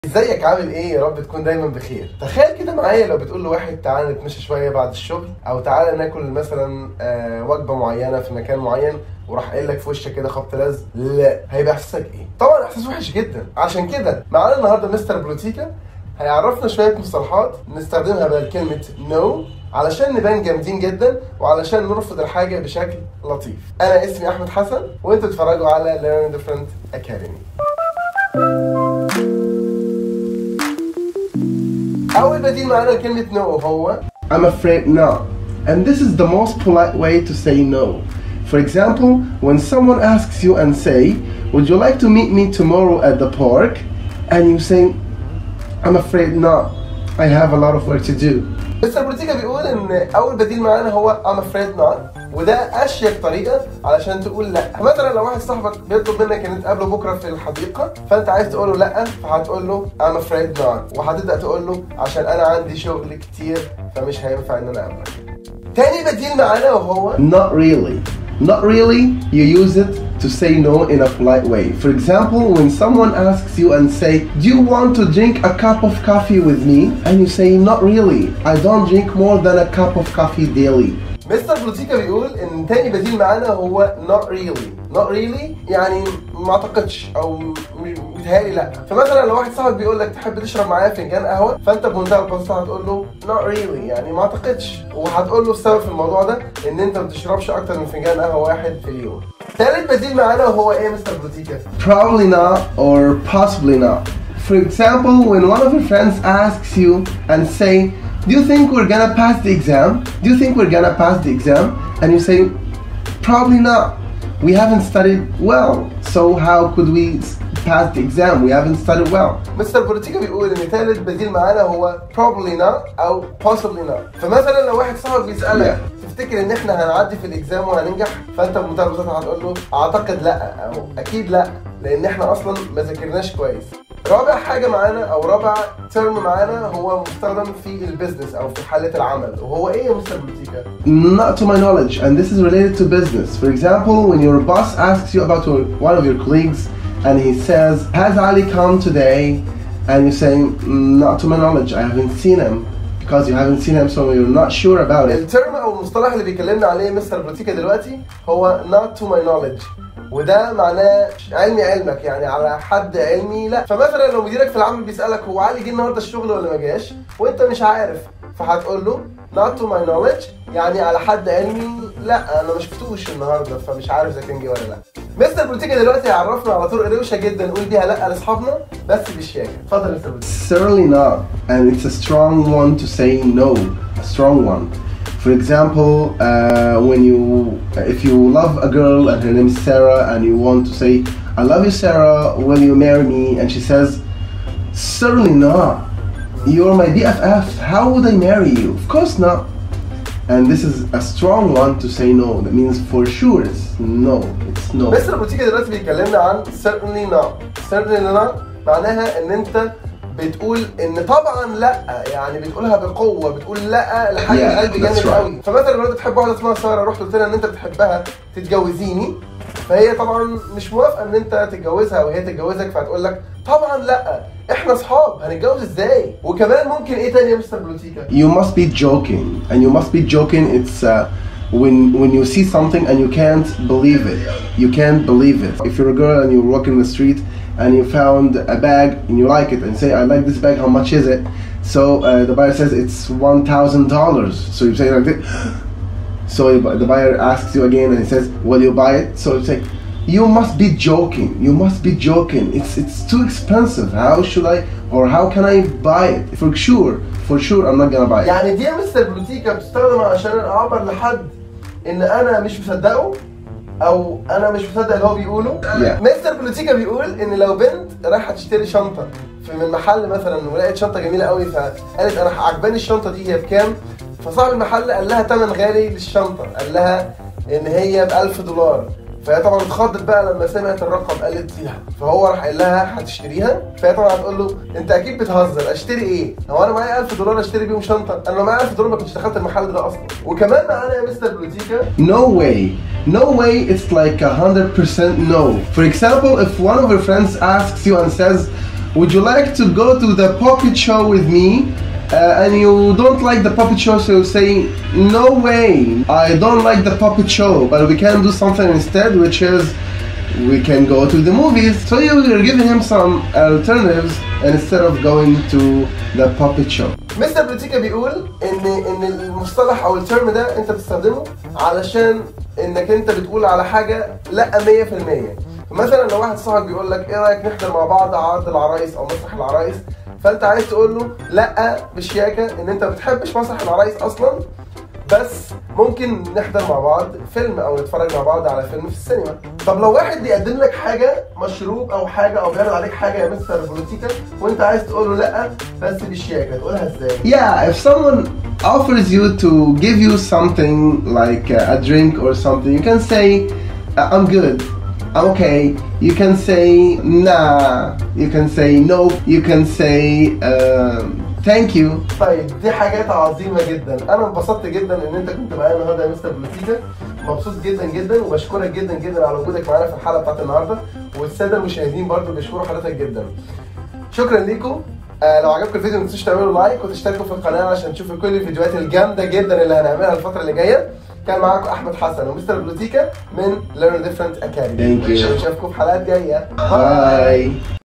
ازيك عامل ايه يا رب تكون دايما بخير تخيل كده معايا لو بتقول لواحد تعالى نتمشى شويه بعد الشغل او تعالى ناكل مثلا آه وجبه معينه في مكان معين وراح قايل لك في وشك كده خبط لزق لا هيبقى احساسك ايه طبعا احساس وحش جدا عشان كده معانا النهارده مستر بلوتيكا هيعرفنا شويه مصطلحات نستخدمها بدل كلمه نو علشان نبان جامدين جدا وعلشان نرفض الحاجه بشكل لطيف انا اسمي احمد حسن وانتوا بتتفرجوا على Learn Different Academy أول بديل معانا لكلمة no هو I'm afraid not and this is the most polite way to say no For example, when someone asks you and say, would you like to meet me tomorrow at the park? And you say, I'm afraid not. I have a lot of work to do. مستر بروتيكا بيقول ان اول بديل معانا هو I'm afraid not وده اشيك طريقه علشان تقول لا مثلا لو واحد صاحبك بيطلب منك ان تقابله بكره في الحديقه فانت عايز تقول له لا فهتقول له I'm afraid not وهتبدا تقول له عشان انا عندي شغل كتير فمش هينفع ان انا اقابلك تاني بديل معانا وهو not really not really you use it to say no in a polite way for example when someone asks you and say do you want to drink a cup of coffee with me and you say not really I don't drink more than a cup of coffee daily مستر بلوتيكا بيقول ان تاني بديل معانا هو not really not really يعني ما اعتقدش او بيتهيألي لا فمثلا لو واحد صاحبك بيقول لك تحب تشرب معايا فنجان قهوه فانت بمنتهى البساطه هتقول له not really يعني ما اعتقدش وهتقول له السبب في الموضوع ده ان انت ما بتشربش اكتر من فنجان قهوه واحد في اليوم ثالث بديل معانا هو ايه مستر بلوتيكا probably not or possibly not For example, when one of your friends asks you and say, do you think we're gonna pass the exam? Do you think we're gonna pass the exam? And you say, probably not. We haven't studied well. So how could we pass the exam? We haven't studied well. مستر بوليتيكا بيقول ان ثالث بديل معانا هو probably not او possibly not. فمثلا لو واحد صاحبك بيسألك تفتكر ان احنا هنعدي في الاكزام وهننجح فانت بمنتهى البساطه هتقول له اعتقد لا او اكيد لا لان احنا اصلا ما ذاكرناش كويس رابع حاجه معانا او رابع ترم معانا هو مستخدم في البيزنس او في حاله العمل وهو ايه يا مستر بوتيكا not to my knowledge and this is related to business for example when your boss asks you about your, one of your colleagues and he says has Ali come today and you say not to my knowledge I haven't seen him because you haven't seen him so you're not sure about it الترم او المصطلح اللي بيكلمنا عليه مستر بروتيكا دلوقتي هو not to my knowledge وده معناه علمي علمك يعني على حد علمي لا فمثلا لو مديرك في العمل بيسالك هو علي جه النهارده الشغل ولا ما جاش وانت مش عارف فهتقول له not to my knowledge يعني على حد علمي لا انا ما شفتوش النهارده فمش عارف اذا كان جه ولا لا مستر بروتيكا دلوقتي هيعرفنا على طرق روشه جدا نقول بيها لا لاصحابنا بس بالشياكه اتفضل يا مستر بروتيكا Certainly not, and it's a strong one to say no, a strong one. For example, uh, when you, if you love a girl and her name is Sarah, and you want to say, "I love you, Sarah. Will you marry me?" and she says, "Certainly not. You're my BFF. How would I marry you? Of course not." And this is a strong one to say no. That means for sure it's no. It's no. مستر بروتيكا دلوقتي بيكلمنا عن certainly not certainly not معناها ان انت بتقول ان طبعا لا يعني بتقولها بقوه بتقول لا لحاجه Yeah, قلب جامد that's right. قوي فمثلا لو انت بتحب واحده اسمها ساره رحت قلت لها ان انت بتحبها تتجوزيني فهي طبعا مش موافقه ان انت تتجوزها وهي تتجوزك فهتقول لك طبعا لا احنا اصحاب هنتجوز ازاي وكمان ممكن ايه تاني يا مستر بلوتيكا you must be joking and you must be joking it's uh, when when you see something and you can't believe it you can't believe it if you're a girl and you're walking in the street and you found a bag and you like it and say i like this bag how much is it so uh, the buyer says it's $1000 so you say like this so you- the buyer asks you again and he says will you buy it so you say you must be joking you must be joking it's it's too expensive how should i or how can i buy it for sure for sure i'm not gonna buy it يعني دي يا مستر بلوتيكا بتستخدم عشان اعبر لحد ان انا مش مصدقه او انا مش مصدق اللي هو بيقوله Yeah. مستر بلوتيكا بيقول ان لو بنت رايحه تشتري شنطه في من محل مثلا ولقيت شنطه جميله قوي فقالت انا عجباني الشنطه دي هي بكام فصاحب المحل قال لها ثمن غالي للشنطه قال لها ان هي ب 1000 دولار فهي طبعا اتخضت بقى لما سمعت الرقم قالت فيها فهو راح قال لها هتشتريها فهي طبعا هتقول له انت اكيد بتهزر اشتري ايه؟ هو انا معايا 1000 دولار اشتري بيهم شنطه؟ انا لو معايا 1000 دولار ما كنتش دخلت المحل ده اصلا وكمان معانا يا مستر بلوتيكا No way. No way it's like a hundred percent no. For example, if one of your friends asks you and says, would you like to go to the puppet show with me uh, and you don't like the puppet show so you say no way I don't like the puppet show but we can do something instead which is we can go to the movies so you're giving him some alternatives instead of going to the puppet show مستر بلوتيكا بيقول ان ان المصطلح او الترم ده انت بتستخدمه علشان انك انت بتقول على حاجه لا 100% مثلا لو واحد صاحبك بيقول لك ايه رايك نحضر مع بعض عرض العرايس او مسرح العرايس فانت عايز تقول له لا بشياكه ان انت ما بتحبش مسرح العرايس اصلا بس ممكن نحضر مع بعض فيلم او نتفرج مع بعض على فيلم في السينما طب لو واحد بيقدم لك حاجه مشروب او حاجه او بيعرض عليك حاجه يا مستر بوليتيكا وانت عايز تقول له لا بس بالشياكه تقولها ازاي yeah if someone offers you to give you something like a drink or something you can say I'm good I'm okay. You can say nah. You can say no. You can say uh, thank you. طيب دي حاجات عظيمة جدا، أنا انبسطت جدا إن أنت كنت معايا النهارده يا مستر بلوتيكا، مبسوط جدا جدا وبشكرك جدا جدا على وجودك معانا في الحلقة بتاعت النهارده، والسادة المشاهدين برضو بيشكروا حضرتك جدا. شكرا ليكم. آه لو عجبكم الفيديو ما تنسوش تعملوا لايك وتشتركوا في القناة عشان تشوفوا كل الفيديوهات الجامدة جدا اللي هنعملها الفترة اللي جاية. كان معاكم احمد حسن ومستر بلوتيكا من Learn Different Academy Thank you. نشوفكم في حلقات جايه Bye.